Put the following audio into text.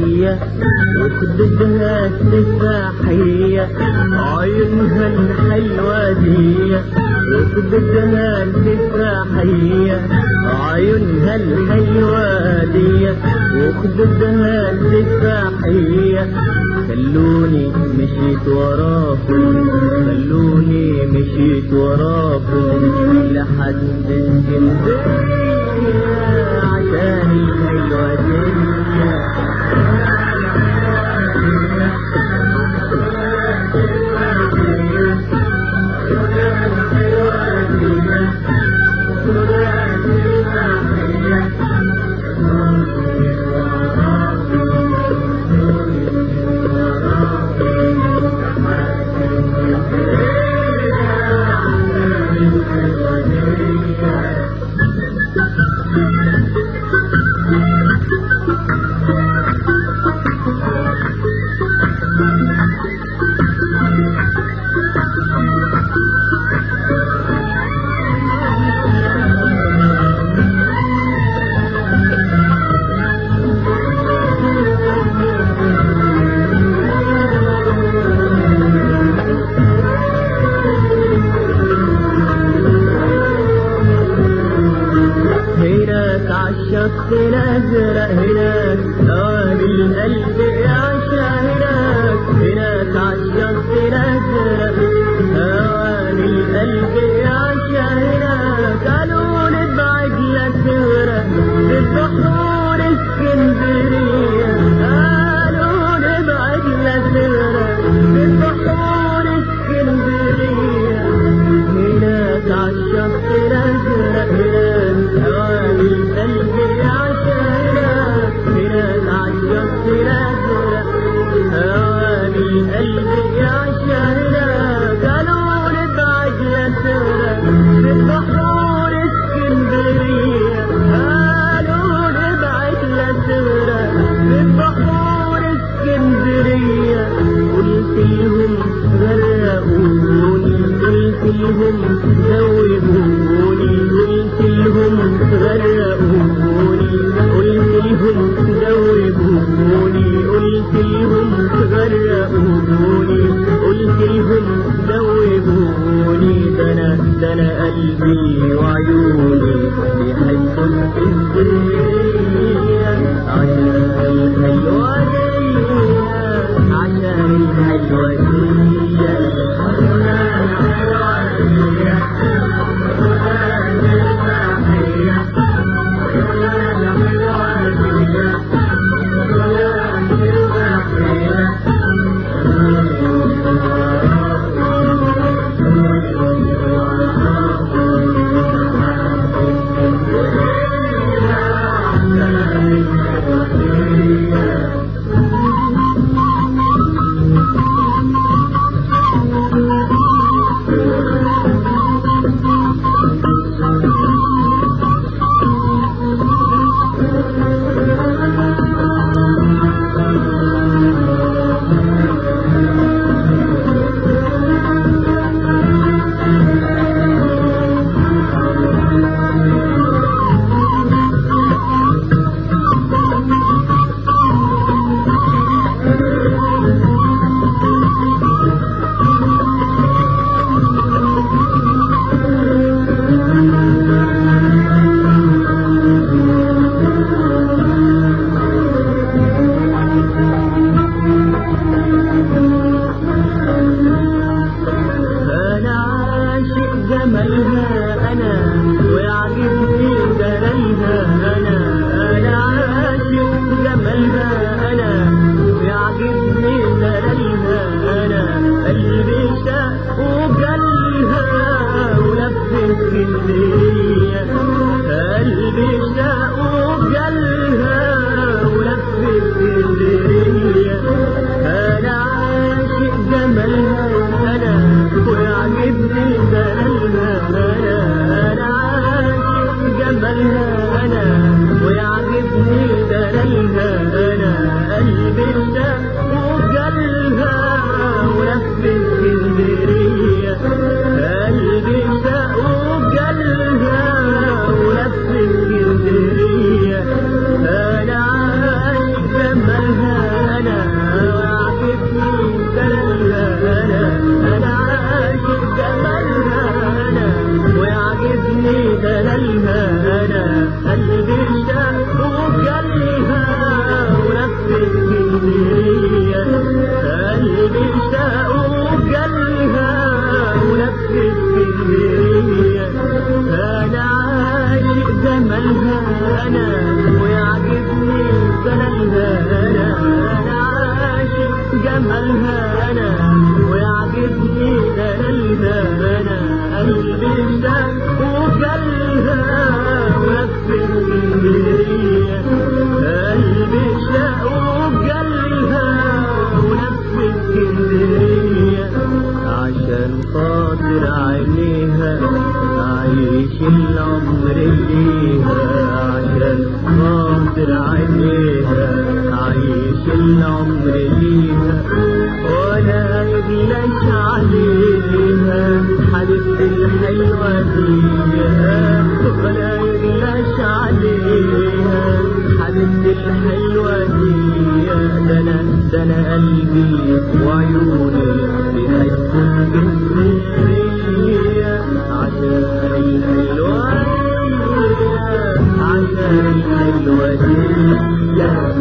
ودية وخدودها التفاحية عيونها الحلوة دي وخدودها التفاحية عيونها الحلوة دي وخدودها التفاحية خلوني مشيت وراكم خلوني مشيت وراكم لحد اسكندرية عشان الحلوة دي هناك عالشط الازرق هناك هواني القلب يعشى هناك هناك عالشط الازرق هواني القلب يعشى هناك قالوا نبعد لا تغرق في بحور اسكندريه قالوا نبعد لا تغرق في بحور اسكندريه هناك عالشط الازرق هناك هواني القلب يعشى هناك هناك عالشط الازرق هواني القلب يعشى هناك قالوا نبعد لا تغرق في بحور اسكندريه قالوا نبعد لا تغرق في بحور اسكندريه قلت لهم غرقوني قلت لهم ذوبوني قلت لهم غرقوني قلت لهم ذوبوني قلت لهم غرقوني قلت لهم ذوبوني ده انا ده انا قلبي وعيوني بيحبوا اسكندريه عشان الحلوه دي عشان الحلوه العمر ليها ولا يغلاش عليها حبيبتي الحلوة فيها ولا يغلاش عليها حبيبتي الحلوة فيها ده انا ده انا قلبي وعيوني بيحسوا بالسرية عشان الحلوة دي عشان الحلوة دي